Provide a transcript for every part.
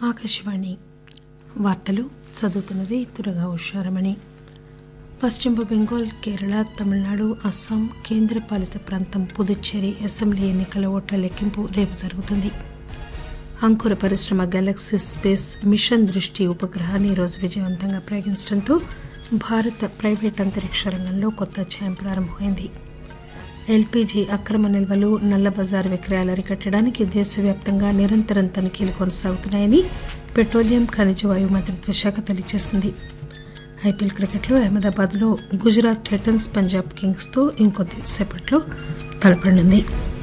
ఆకాశవాణి వార్తలు చదువుతున్నది తురగా ఉషారమణి పశ్చిమ బెంగాల్ కేరళ తమిళనాడు అస్సాం కేంద్రపాలిత ప్రాంతం పుదుచ్చేరి అసెంబ్లీ ఎన్నికల ఓట్ల లెక్కింపు రేపు జరుగుతుంది అంకుర పరిశ్రమ గెలాక్సీ స్పేస్ మిషన్ దృష్టి ఉపగ్రహాన్ని ఈరోజు విజయవంతంగా ప్రయోగించడంతో భారత ప్రైవేట్ అంతరిక్ష రంగంలో కొత్త అధ్యాయం ప్రారంభమైంది ఎల్పీజీ అక్రమ నిల్వలు నల్ల బజారు విక్రయాలు అరికట్టడానికి దేశవ్యాప్తంగా నిరంతరం తనిఖీలు కొనసాగుతున్నాయని పెట్రోలియం ఖనిజ వాయు మంత్రిత్వ శాఖ తెలియజేసింది ఐపీఎల్ క్రికెట్లో అహ్మదాబాద్లో గుజరాత్ టైటన్స్ పంజాబ్ కింగ్స్తో ఇంకొద్ది సేపట్లో తలపడనుంది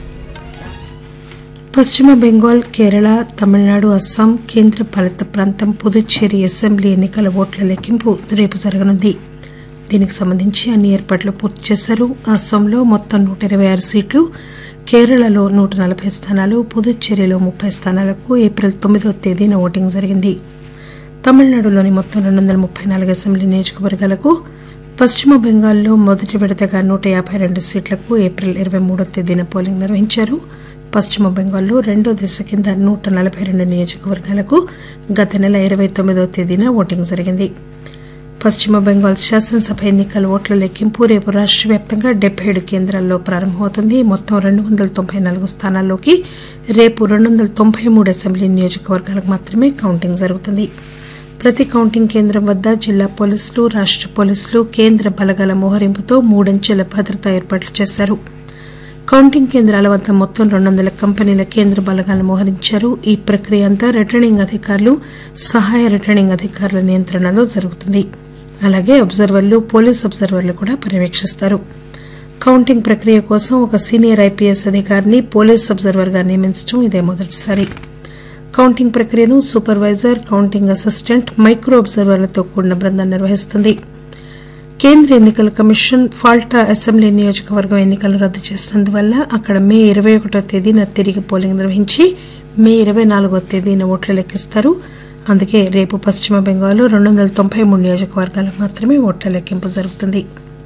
పశ్చిమ బెంగాల్ కేరళ తమిళనాడు అస్సాం కేంద్రపాలిత ప్రాంతం పుదుచ్చేరి అసెంబ్లీ ఎన్నికల ఓట్ల లెక్కింపు రేపు జరగనుంది దీనికి సంబంధించి అన్ని ఏర్పాట్లు పూర్తి చేశారు అస్సాంలో మొత్తం నూట ఇరవై ఆరు సీట్లు కేరళలో నూట నలభై స్థానాలు పుదుచ్చేరిలో ముప్పై స్థానాలకు ఏప్రిల్ తొమ్మిదవ తేదీన ఓటింగ్ జరిగింది తమిళనాడులోని మొత్తం రెండు వందల ముప్పై నాలుగు అసెంబ్లీ నియోజకవర్గాలకు పశ్చిమ బెంగాల్లో మొదటి విడతగా నూట యాబై రెండు సీట్లకు ఏప్రిల్ ఇరవై మూడో తేదీన పోలింగ్ నిర్వహించారు పశ్చిమ బెంగాల్లో రెండో దశ కింద నూట నలభై రెండు నియోజకవర్గాలకు గత నెల ఇరవై తొమ్మిదవ తేదీన ఓటింగ్ జరిగింది పశ్చిమ బెంగాల్ శాసనసభ ఎన్నికల ఓట్ల లెక్కింపు రేపు రాష్ట వ్యాప్తంగా డెబ్బై ఏడు కేంద్రాల్లో ప్రారంభమవుతుంది మొత్తం రెండు వందల తొంభై నాలుగు స్థానాల్లోకి రేపు రెండు వందల తొంభై మూడు అసెంబ్లీ నియోజకవర్గాలకు మాత్రమే కౌంటింగ్ జరుగుతుంది ప్రతి కౌంటింగ్ కేంద్రం వద్ద జిల్లా పోలీసులు రాష్ట పోలీసులు కేంద్ర బలగాల మోహరింపుతో మూడంచెల భద్రతా ఏర్పాట్లు చేశారు కౌంటింగ్ కేంద్రాల వద్ద మొత్తం రెండు వందల కంపెనీల కేంద్ర బలగాలను మోహరించారు ఈ ప్రక్రియ అంతా రిటర్నింగ్ అధికారులు సహాయ రిటర్నింగ్ అధికారుల నియంత్రణలో జరుగుతుంది అలాగే అబ్జర్వర్లు పోలీస్ అబ్జర్వర్లు కూడా పర్యవేక్షిస్తారు కౌంటింగ్ ప్రక్రియ కోసం ఒక సీనియర్ ఐపీఎస్ అధికారిని పోలీస్ అబ్జర్వర్గా నియమించడం ఇదే మొదటిసారి కౌంటింగ్ ప్రక్రియను సూపర్వైజర్ కౌంటింగ్ అసిస్టెంట్ మైక్రో అబ్జర్వర్లతో కూడిన బృందం నిర్వహిస్తుంది కేంద్ర ఎన్నికల కమిషన్ ఫాల్టా అసెంబ్లీ నియోజకవర్గం ఎన్నికలను రద్దు చేసినందువల్ల అక్కడ మే ఇరవై ఒకటో తేదీన తిరిగి పోలింగ్ నిర్వహించి మే ఇరవై నాలుగో తేదీన ఓట్లు లెక్కిస్తారు అందుకే రేపు పశ్చిమ బెంగాల్లో రెండు వందల తొంభై మూడు నియోజకవర్గాలకు మాత్రమే ఓట్ల లెక్కింపు జరుగుతుంది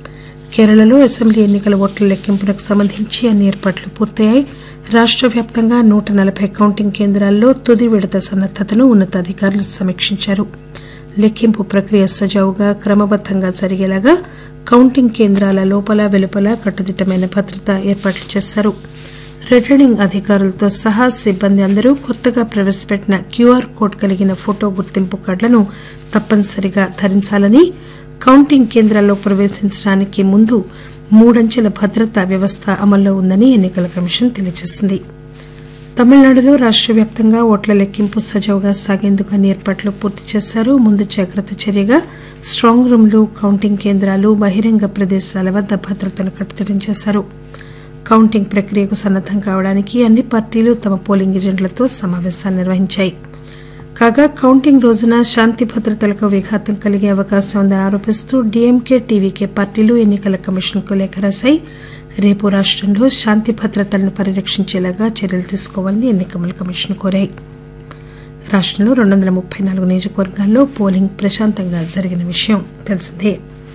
కేరళలో అసెంబ్లీ ఎన్నికల ఓట్ల లెక్కింపునకు సంబంధించి అన్ని ఏర్పాట్లు పూర్తయ్యాయి రాష్ట వ్యాప్తంగా నూట నలభై కౌంటింగ్ కేంద్రాల్లో తుది విడత సన్నద్దతను ఉన్నతాధికారులు సమీక్షించారు లెక్కింపు ప్రక్రియ సజావుగా క్రమబద్దంగా జరిగేలాగా కౌంటింగ్ కేంద్రాల లోపల వెలుపల కట్టుదిట్టమైన భద్రత ఏర్పాట్లు చేశారు రిటర్నింగ్ అధికారులతో సహా సిబ్బంది అందరూ కొత్తగా ప్రవేశపెట్టిన క్యూఆర్ కోడ్ కలిగిన ఫోటో గుర్తింపు కార్డులను తప్పనిసరిగా ధరించాలని కౌంటింగ్ కేంద్రాల్లో ప్రవేశించడానికి ముందు మూడంచెల భద్రతా వ్యవస్థ అమల్లో ఉందని ఎన్నికల కమిషన్ తెలియజేసింది తమిళనాడులో రాష్ట వ్యాప్తంగా ఓట్ల లెక్కింపు సజావుగా సాగేందుకు అన్ని ఏర్పాట్లు పూర్తి చేశారు ముందు జాగ్రత్త చర్యగా స్టాంగ్ రూంలు కౌంటింగ్ కేంద్రాలు బహిరంగ ప్రదేశాల వద్ద భద్రతను కట్టుదిట్టం చేశారు కౌంటింగ్ ప్రక్రియకు సన్నద్దం కావడానికి అన్ని పార్టీలు తమ పోలింగ్ ఏజెంట్లతో సమావేశాలు నిర్వహించాయి కాగా కౌంటింగ్ రోజున శాంతి భద్రతలకు విఘాతం కలిగే అవకాశం ఉందని ఆరోపిస్తూ డీఎంకే టీవీకే పార్టీలు ఎన్నికల కమిషన్కు లేఖ రాశాయి రేపు రాష్టంలో శాంతి భద్రతలను పరిరక్షించేలాగా చర్యలు తీసుకోవాలని ఎన్నికల కమిషన్ కోరాయి రాష్టంలో రెండు వందల ముప్పై నాలుగు నియోజకవర్గాల్లో పోలింగ్ ప్రశాంతంగా జరిగిన విషయం తెలిసిందే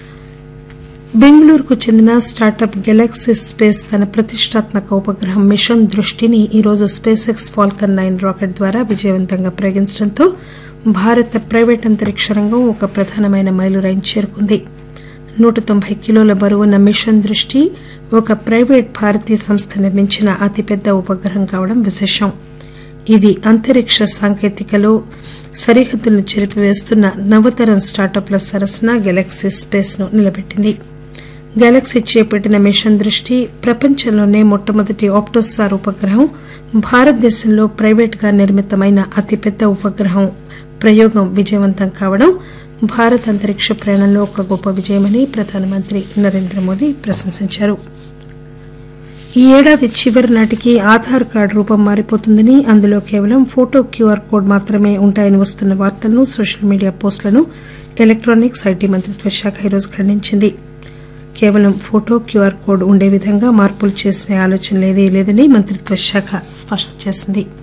బెంగళూరుకు చెందిన స్టార్టప్ గెలాక్సీ స్పేస్ తన ప్రతిష్టాత్మక ఉపగ్రహం మిషన్ దృష్టిని ఈరోజు SpaceX Falcon nine rocket ద్వారా విజయవంతంగా ప్రయోగించడంతో భారత ప్రైవేట్ అంతరిక్ష రంగం ఒక ప్రధానమైన మైలురాయిని చేరుకుంది నూట తొంభై కిలోల బరువున్న మిషన్ దృష్టి ఒక ప్రైవేట్ భారతీయ సంస్థ నిర్మించిన అతిపెద్ద ఉపగ్రహం కావడం విశేషం ఇది అంతరిక్ష సాంకేతికలో సరిహద్దులను చెరిపివేస్తున్న నవతరం స్టార్టప్ల సరసన గెలాక్సీ స్పేస్ ను నిలబెట్టింది గెలాక్సీ చేపట్టిన మిషన్ దృష్టి ప్రపంచంలోనే మొట్టమొదటి ఆప్టోసార్ ఉపగ్రహం భారతదేశంలో ప్రైవేట్గా నిర్మితమైన అతిపెద్ద ఉపగ్రహం ప్రయోగం విజయవంతం కావడం భారత్ అంతరిక్ష ప్రయాణంలో ఒక గొప్ప విజయమని ప్రధానమంత్రి నరేంద్ర మోదీ ప్రశంసించారు ఈ ఏడాది చివరి నాటికి ఆధార్ కార్డు రూపం మారిపోతుందని అందులో కేవలం ఫోటో క్యూఆర్ కోడ్ మాత్రమే ఉంటాయని వస్తున్న వార్తలను సోషల్ మీడియా పోస్టులను ఎలక్ట్రానిక్స్ ఐటీ మంత్రిత్వ శాఖ ఈరోజు ఖండించింది కేవలం ఫోటో క్యూఆర్ కోడ్ ఉండే విధంగా మార్పులు చేసే ఆలోచన లేదే లేదని మంత్రిత్వ శాఖ స్పష్టం చేసింది